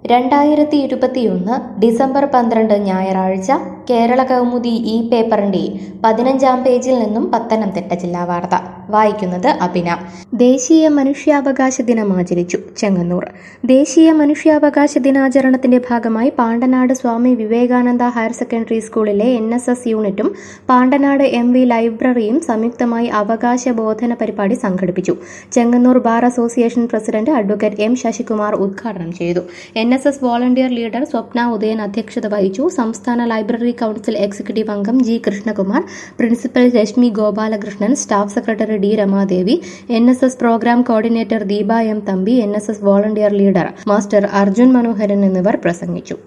രണ്ടായിരത്തി ഇരുപത്തിയൊന്ന് ഡിസംബർ പന്ത്രണ്ട് ഞായറാഴ്ച കേരള കൗമുദി ഈ പേപ്പറിന്റെ പതിനഞ്ചാം പേജിൽ നിന്നും പത്തനംതിട്ട ജില്ലാ വാർത്ത വായിക്കുന്നത് അഭിന ദേശീയ മനുഷ്യാവകാശ ദിനം ആചരിച്ചു ചെങ്ങന്നൂർ ദേശീയ മനുഷ്യാവകാശ ദിനാചരണത്തിന്റെ ഭാഗമായി പാണ്ടനാട് സ്വാമി വിവേകാനന്ദ ഹയർ സെക്കൻഡറി സ്കൂളിലെ എൻ എസ് എസ് യൂണിറ്റും പാണ്ടനാട് എം വി ലൈബ്രറിയും സംയുക്തമായി അവകാശ ബോധന പരിപാടി സംഘടിപ്പിച്ചു Chengannur bar association president advocate M Sasikumar ഉദ്ഘാടനം ചെയ്തു N S S volunteer leader Swapna Udayan അധ്യക്ഷത വഹിച്ചു സംസ്ഥാന ലൈബ്രറി കൌൺസിൽ എക്സിക്യൂട്ടീവ് അംഗം G Krishnakumar principal Reshmi Gopalakrishnan staff secretary D Ramadevi N S S programme coordinator Deepa M Thampi N S S volunteer leader master Arjun Manoharan എന്നിവർ പ്രസംഗിച്ചു